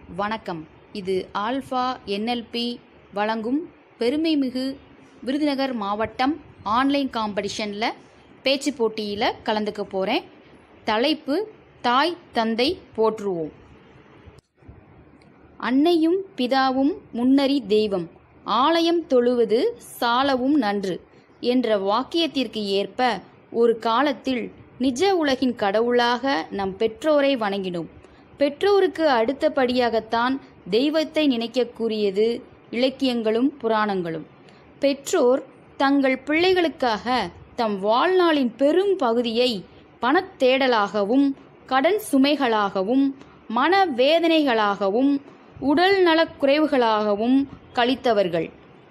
வணக்கம் இது alpha NLP வழங்கும் பெருமைமிகு விருதுநகர் மாவட்டம் ஆன்லைன் காம்படிஷனில் பேச்சு போட்டியில் கலந்துக்க போகிறேன் தலைப்பு தாய் தந்தை போற்றுவோம் அன்னையும் பிதாவும் முன்னறி தெய்வம் ஆலயம் தொழுவது சாலவும் நன்று என்ற வாக்கியத்திற்கு ஏற்ப ஒரு காலத்தில் நிஜ உலகின் கடவுளாக நம் பெற்றோரை வணங்கினோம் பெற்றோருக்கு அடுத்தபடியாகத்தான் தெய்வத்தை நினைக்கக்கூடியது இலக்கியங்களும் புராணங்களும் பெற்றோர் தங்கள் பிள்ளைகளுக்காக தம் வாழ்நாளின் பெரும் பகுதியை பணத்தேடலாகவும் கடன் சுமைகளாகவும் மன வேதனைகளாகவும் உடல் நலக்குறைவுகளாகவும் கழித்தவர்கள்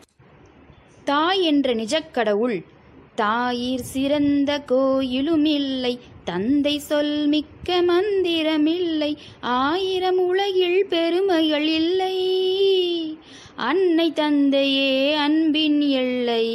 தாய் என்ற நிஜக்கடவுள் தாயிற் சிறந்த கோயிலும் இல்லை தந்தை சொல் மிக்க மந்திரமில்லை ஆயிரம் உலகில் பெருமைகள் இல்லை அன்னை தந்தையே அன்பின் எல்லை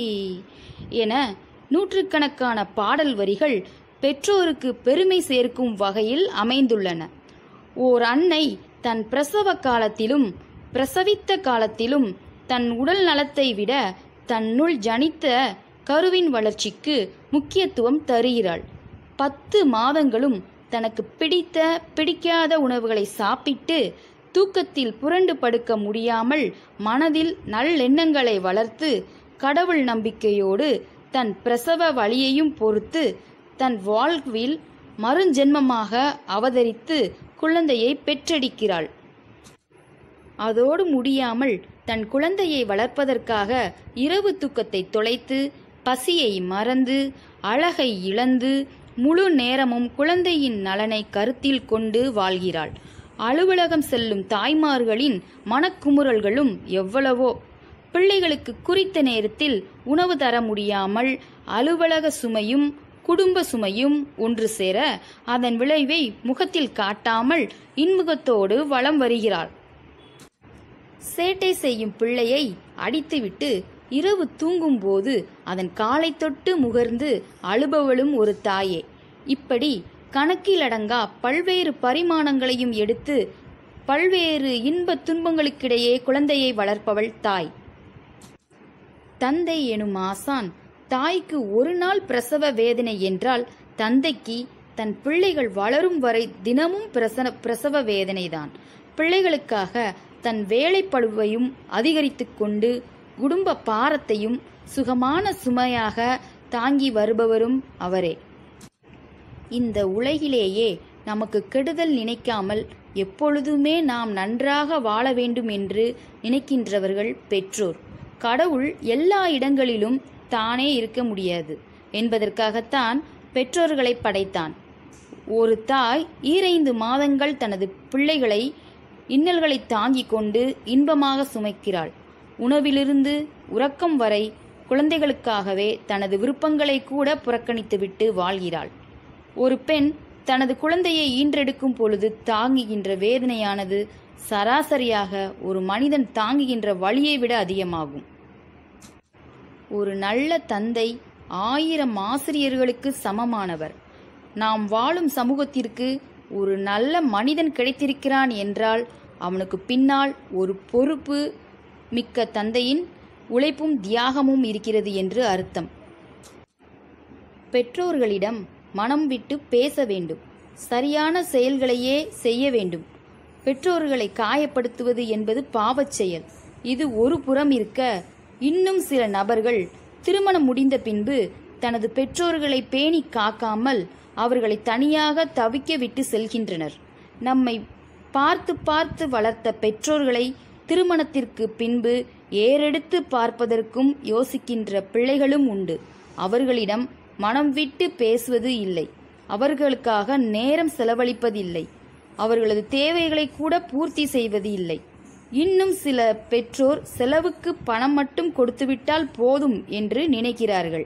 என நூற்றுக்கணக்கான பாடல் வரிகள் பெற்றோருக்கு பெருமை சேர்க்கும் வகையில் அமைந்துள்ளன ஓர் அன்னை தன் பிரசவ காலத்திலும் பிரசவித்த காலத்திலும் தன் உடல் நலத்தை விட தன்னுள் ஜனித்த கருவின் வளர்ச்சிக்கு முக்கியத்துவம் தருகிறாள் பத்து மாதங்களும் தனக்கு பிடித்த பிடிக்காத உணவுகளை சாப்பிட்டு தூக்கத்தில் புரண்டு படுக்க முடியாமல் மனதில் நல்லெண்ணங்களை வளர்த்து கடவுள் நம்பிக்கையோடு தன் பிரசவ வழியையும் பொறுத்து தன் வாழ்வில் மறுஜென்மமாக அவதரித்து குழந்தையை பெற்றெடுக்கிறாள் அதோடு முடியாமல் தன் குழந்தையை வளர்ப்பதற்காக இரவு தூக்கத்தை தொலைத்து பசியை மறந்து அழகை இழந்து முழு நேரமும் குழந்தையின் நலனை கருத்தில் கொண்டு வாழ்கிறாள் அலுவலகம் செல்லும் தாய்மார்களின் மனக்குமுறல்களும் எவ்வளவோ பிள்ளைகளுக்கு குறித்த நேரத்தில் உணவு தர முடியாமல் அலுவலக சுமையும் குடும்ப சுமையும் ஒன்று சேர அதன் விளைவை முகத்தில் காட்டாமல் இன்முகத்தோடு வலம் வருகிறாள் சேட்டை செய்யும் பிள்ளையை அடித்துவிட்டு இரவு தூங்கும்போது அதன் காலை தொட்டு முகர்ந்து அழுபவளும் ஒரு தாயே இப்படி கணக்கிலடங்கா பல்வேறு பரிமாணங்களையும் எடுத்து பல்வேறு இன்ப துன்பங்களுக்கிடையே குழந்தையை வளர்ப்பவள் தாய் தந்தை எனும் ஆசான் தாய்க்கு ஒரு நாள் பிரசவ வேதனை என்றால் தந்தைக்கு தன் பிள்ளைகள் வளரும் வரை தினமும் பிரசன பிரசவ வேதனைதான் பிள்ளைகளுக்காக தன் வேலைப்பழுவையும் அதிகரித்து கொண்டு குடும்ப பாரத்தையும் சுகமான சுமையாக தாங்கி வருபவரும் அவரே இந்த உலகிலேயே நமக்கு கெடுதல் நினைக்காமல் எப்பொழுதுமே நாம் நன்றாக வாழ வேண்டும் என்று நினைக்கின்றவர்கள் பெற்றோர் கடவுள் எல்லா இடங்களிலும் தானே இருக்க முடியாது என்பதற்காகத்தான் பெற்றோர்களை படைத்தான் ஒரு தாய் ஈரைந்து மாதங்கள் தனது பிள்ளைகளை இன்னல்களை தாங்கிக் கொண்டு இன்பமாக சுமைக்கிறாள் உணவிலிருந்து உறக்கம் வரை குழந்தைகளுக்காகவே தனது விருப்பங்களை கூட புறக்கணித்துவிட்டு வாழ்கிறாள் ஒரு பெண் தனது குழந்தையை ஈன்றெடுக்கும் பொழுது தாங்குகின்ற வேதனையானது சராசரியாக ஒரு மனிதன் தாங்குகின்ற வழியை விட அதிகமாகும் ஒரு நல்ல தந்தை ஆயிரம் ஆசிரியர்களுக்கு சமமானவர் நாம் வாழும் சமூகத்திற்கு ஒரு நல்ல மனிதன் கிடைத்திருக்கிறான் என்றால் அவனுக்கு பின்னால் ஒரு பொறுப்பு மிக்க தந்தையின் உழைப்பும் தியாகமும் இருக்கிறது என்று அர்த்தம் பெற்றோர்களிடம் மனம் விட்டு பேச வேண்டும் சரியான செயல்களையே செய்ய வேண்டும் பெற்றோர்களை காயப்படுத்துவது என்பது பாவச் செயல் இது ஒரு புறம் இருக்க இன்னும் சில நபர்கள் திருமணம் முடிந்த பின்பு தனது பெற்றோர்களை பேணி காக்காமல் அவர்களை தனியாக தவிக்க விட்டு செல்கின்றனர் நம்மை பார்த்து பார்த்து வளர்த்த பெற்றோர்களை திருமணத்திற்கு பின்பு ஏறெடுத்து பார்ப்பதற்கும் யோசிக்கின்ற பிள்ளைகளும் உண்டு அவர்களிடம் மனம் விட்டு பேசுவது இல்லை அவர்களுக்காக நேரம் செலவழிப்பதில்லை அவர்களது தேவைகளை கூட பூர்த்தி செய்வது இல்லை இன்னும் சில பெற்றோர் செலவுக்கு பணம் மட்டும் கொடுத்துவிட்டால் போதும் என்று நினைக்கிறார்கள்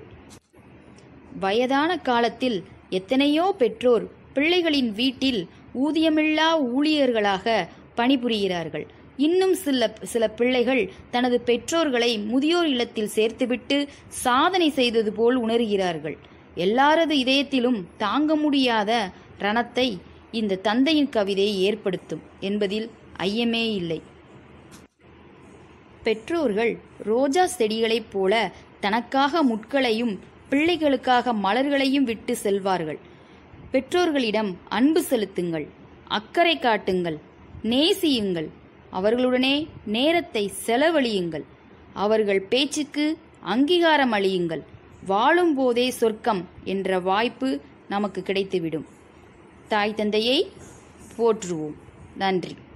வயதான காலத்தில் எத்தனையோ பெற்றோர் பிள்ளைகளின் வீட்டில் ஊதியமில்லா ஊழியர்களாக பணிபுரிகிறார்கள் இன்னும் சில சில பிள்ளைகள் தனது பெற்றோர்களை முதியோர் இல்லத்தில் சேர்த்துவிட்டு சாதனை செய்தது போல் உணர்கிறார்கள் எல்லாரது இதயத்திலும் தாங்க முடியாத ரணத்தை இந்த தந்தையின் கவிதையை ஏற்படுத்தும் என்பதில் ஐயமே இல்லை பெற்றோர்கள் ரோஜா செடிகளைப் போல தனக்காக முட்களையும் பிள்ளைகளுக்காக மலர்களையும் விட்டு செல்வார்கள் பெற்றோர்களிடம் அன்பு செலுத்துங்கள் அக்கறை காட்டுங்கள் நேசியுங்கள் அவர்களுடனே நேரத்தை செலவழியுங்கள் அவர்கள் பேச்சுக்கு அங்கீகாரம் அளியுங்கள் வாழும் போதே சொர்க்கம் என்ற வாய்ப்பு நமக்கு கிடைத்துவிடும் தாய் தந்தையை போற்றுவோம் நன்றி